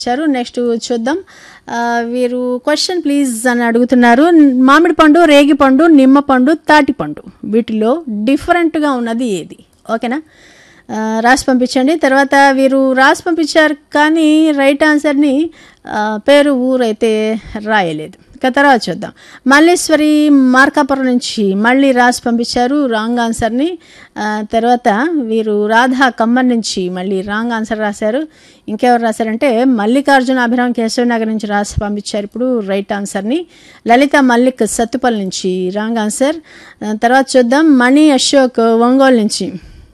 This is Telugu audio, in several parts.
ఇచ్చారు నెక్స్ట్ చూద్దాం ఆ, వీరు క్వశ్చన్ ప్లీజ్ అని అడుగుతున్నారు మామిడి పండు రేగి పండు నిమ్మ పండు తాటి పండు వీటిలో డిఫరెంట్గా ఉన్నది ఏది ఓకేనా ఆ, రాసి పంపించండి తర్వాత వీరు రాసి పంపించారు కానీ రైట్ ఆన్సర్ని ఆ, పేరు ఊరైతే రాయలేదు ఇక తర్వాత చూద్దాం మల్లేశ్వరి మార్కాపురం నుంచి మళ్ళీ రాసి పంపించారు రాంగ్ ఆన్సర్ని ఆ, తర్వాత వీరు రాధా కమ్మన్ నుంచి మళ్ళీ రాంగ్ ఆన్సర్ రాశారు ఇంకెవరు రాశారంటే మల్లికార్జున అభిరామ్ కేశవ నగర్ నుంచి రాసి పంపించారు ఇప్పుడు రైట్ ఆన్సర్ని లలిత మల్లిక్ సత్తుపల్లి నుంచి రాంగ్ ఆన్సర్ ఆ, తర్వాత చూద్దాం మణి అశోక్ ఒంగోలు నుంచి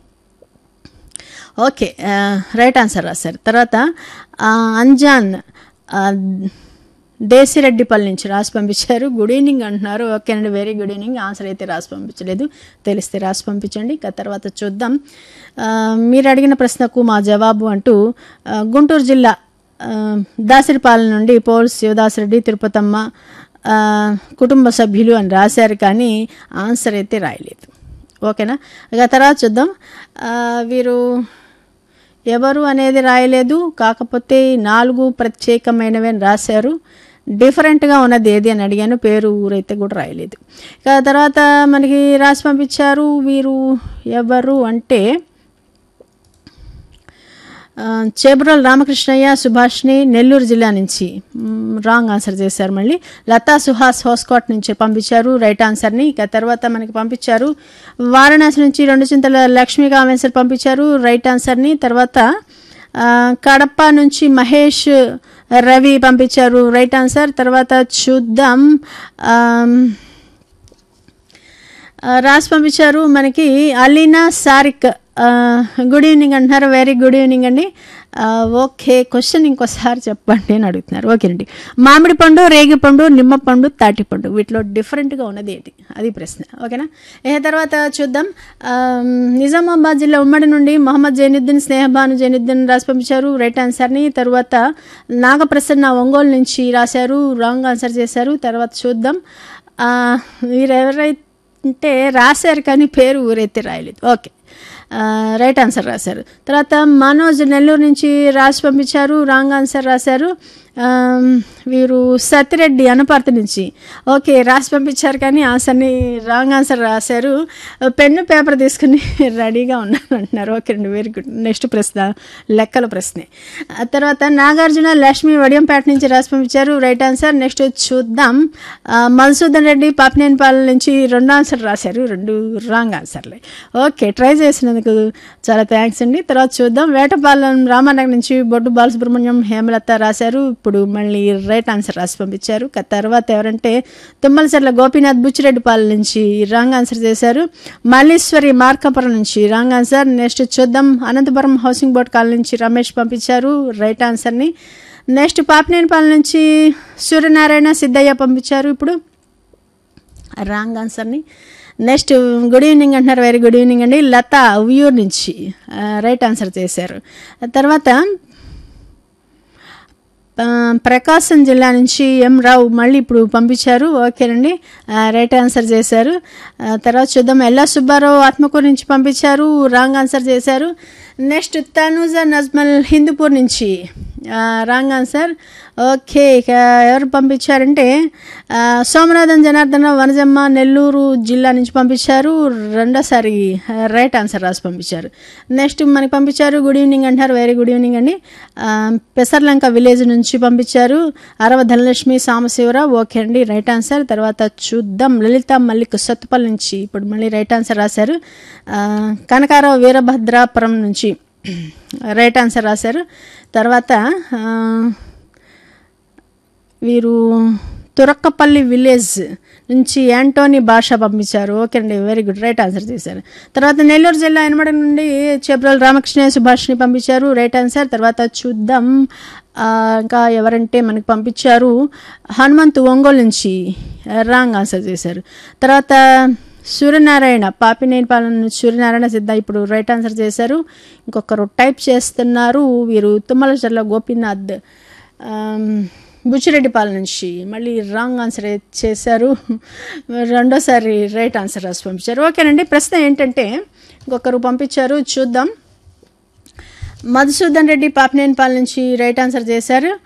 ఓకే ఆ, రైట్ ఆన్సర్ రాశారు తర్వాత ఆ, అంజాన్ ఆ, దేశిరెడ్డిపల్లి నుంచి రాసి పంపించారు గుడ్ ఈవినింగ్ అంటున్నారు ఓకే అండి వెరీ గుడ్ ఈవినింగ్ ఆన్సర్ అయితే రాసి పంపించలేదు తెలిస్తే రాసి పంపించండి ఇక తర్వాత చూద్దాం ఆ, మీరు అడిగిన ప్రశ్నకు మా జవాబు అంటూ ఆ, గుంటూరు జిల్లా ఆ, దాసరిపాలెం నుండి పోల్ శివదాసరెడ్డి తిరుపతమ్మ ఆ, కుటుంబ సభ్యులు అని రాశారు కానీ ఆన్సర్ అయితే రాయలేదు ఓకేనా ఇక తర్వాత చూద్దాం ఆ, వీరు ఎవరు అనేది రాయలేదు కాకపోతే నాలుగు ప్రత్యేకమైనవి అని రాశారు డిఫరెంట్గా ఉన్నది ఏది అని అడిగాను పేరు ఊరైతే కూడా రాయలేదు ఇక తర్వాత మనకి రాసి పంపించారు వీరు ఎవరు అంటే ఆ, చేబ్రోల్ రామకృష్ణయ్య సుభాష్ని నెల్లూరు జిల్లా నుంచి మ్, రాంగ్ ఆన్సర్ చేశారు మళ్ళీ లతా సుహాస్ హోస్కోట్ నుంచి పంపించారు రైట్ ఆన్సర్ని ఇక తర్వాత మనకి పంపించారు వారణాసి నుంచి రెండు చింతల లక్ష్మీ కామేశ్వర్ పంపించారు రైట్ ఆన్సర్ని తర్వాత ఆ, కడప నుంచి మహేష్ రవి పంపించారు రైట్ ఆన్సర్ తర్వాత చూద్దాం ఆమ్, ఆ, రాసి పంపించారు మనకి అలీనా సారిక్ ఆ, గుడ్ ఈవినింగ్ అంటున్నారు వెరీ గుడ్ ఈవినింగ్ అండి ఆ, ఓకే క్వశ్చన్ ఇంకోసారి చెప్పండి అని అడుగుతున్నారు ఓకేనండి మామిడి పండు రేగి పండు నిమ్మ పండు తాటి పండు వీటిలో డిఫరెంట్గా ఉన్నది ఏంటి అది ప్రశ్న ఓకేనా ఏ తర్వాత చూద్దాం ఆ, నిజామాబాద్ జిల్లా ఉమ్మడి నుండి మొహమ్మద్ జైనుద్దీన్ స్నేహబాను జైనుద్దీన్ రాసి పంపించారు రైట్ ఆన్సర్ని తర్వాత నాగప్రసన్న ఒంగోలు నుంచి రాశారు రాంగ్ ఆన్సర్ చేశారు తర్వాత చూద్దాం ఆ, వీరెవరైతే రాశారు కానీ పేరు ఊరైతే రాయలేదు ఓకే ఆ, రైట్ ఆన్సర్ రాశారు తర్వాత మనోజ్ నెల్లూరు నుంచి రాసి పంపించారు రాంగ్ ఆన్సర్ రాశారు ఆ, వీరు సతిరెడ్డి అనపర్తి నుంచి ఓకే రాసి పంపించారు కానీ ఆన్సర్ని రాంగ్ ఆన్సర్ రాశారు పెన్ను పేపర్ తీసుకుని రెడీగా ఉన్నాను అంటున్నారు ఓకే అండి వెరీ గుడ్ నెక్స్ట్ ప్రశ్న లెక్కల ప్రశ్నే ఆ తర్వాత నాగార్జున లక్ష్మి వడియంపేట నుంచి రాసి పంపించారు రైట్ ఆన్సర్ నెక్స్ట్ చూద్దాం ఆ, మధుసూదన్ రెడ్డి పాపినేనిపాలెం నుంచి రెండు ఆన్సర్ రాశారు రెండు రాంగ్ ఆన్సర్లే ఓకే ట్రై చేసినందుకు చాలా థ్యాంక్స్ అండి తర్వాత చూద్దాం వేటపాలెం రామానగర్ నుంచి బొడ్డు బాలసుబ్రహ్మణ్యం హేమలత రాశారు ఇప్పుడు మళ్ళీ రైట్ ఆన్సర్ రాసి పంపించారు క- తర్వాత ఎవరంటే తుమ్మలసర్ల గోపీనాథ్ బుచ్చిరెడ్డిపాలెం నుంచి రాంగ్ ఆన్సర్ చేశారు మల్లీశ్వరి మార్కాపురం నుంచి రాంగ్ ఆన్సర్ నెక్స్ట్ చూద్దాం అనంతపురం హౌసింగ్ బోర్డ్ కాలనీ నుంచి రమేష్ పంపించారు రైట్ ఆన్సర్ని నెక్స్ట్ పాపినేనిపాలెం నుంచి సూర్యనారాయణ సిద్ధయ్య పంపించారు ఇప్పుడు రాంగ్ ఆన్సర్ని నెక్స్ట్ గుడ్ ఈవినింగ్ అంటున్నారు వెరీ గుడ్ ఈవినింగ్ అండి లత ఉయ్యూరు నుంచి ఆ, రైట్ ఆన్సర్ చేశారు ఆ తర్వాత ఆ, ప్రకాశం జిల్లా నుంచి ఎం రావు మళ్ళీ ఇప్పుడు పంపించారు ఓకేనండి ఆ, రైట్ ఆన్సర్ చేశారు ఆ, తర్వాత చూద్దాం ఎల్లా సుబ్బారావు ఆత్మకూరు నుంచి పంపించారు రాంగ్ ఆన్సర్ చేశారు నెక్స్ట్ తనూజ నజ్మల్ హిందూపూర్ నుంచి ఆ, రాంగ్ ఆన్సర్ ఓకే ఇక ఎవరు పంపించారంటే ఆ, సోమనాథన్ జనార్దన వనజమ్మ నెల్లూరు జిల్లా నుంచి పంపించారు రెండోసారి ఆ, రైట్ ఆన్సర్ రాసి పంపించారు నెక్స్ట్ మనకి పంపించారు గుడ్ ఈవినింగ్ అంటారు వెరీ గుడ్ ఈవినింగ్ అండి ఆ, పెసర్లంక విలేజ్ నుంచి పంపించారు అరవ ధనలక్ష్మి సాంబశివరావు ఓకే అండి రైట్ ఆన్సర్ తర్వాత చూద్దాం లలిత మల్లిక్ సత్తుపల్లి నుంచి ఇప్పుడు మళ్ళీ రైట్ ఆన్సర్ రాశారు ఆ, కనకారావు వీరభద్రాపురం నుంచి రైట్ ఆన్సర్ రాశారు తర్వాత ఆ, వీరు తురక్కపల్లి విలేజ్ నుంచి యాంటోనీ భాష పంపించారు ఓకే అండి వెరీ గుడ్ రైట్ ఆన్సర్ చేశారు తర్వాత నెల్లూరు జిల్లా ఎనమడ నుండి చేబ్రల్ రామకృష్ణ సుభాష్ని పంపించారు రైట్ ఆన్సర్ తర్వాత చూద్దాం ఆ, ఇంకా ఎవరంటే మనకి పంపించారు హనుమంతు ఒంగోలు నుంచి రాంగ్ ఆన్సర్ చేశారు తర్వాత సూర్యనారాయణ పాపినేనిపాలెం నుంచి సూర్యనారాయణ సిద్ధ ఇప్పుడు రైట్ ఆన్సర్ చేశారు ఇంకొకరు టైప్ చేస్తున్నారు వీరు తుమ్మల గోపీనాథ్ ఆమ్, బుచ్చిరెడ్డిపాలెం నుంచి మళ్ళీ రాంగ్ ఆన్సర్ చేశారు రెండోసారి రైట్ ఆన్సర్ రాసి పంపించారు ఓకేనండి ప్రశ్న ఏంటంటే ఇంకొకరు పంపించారు చూద్దాం మధుసూదన్ రెడ్డి పాపినేనిపాల్ నుంచి రైట్ ఆన్సర్ చేశారు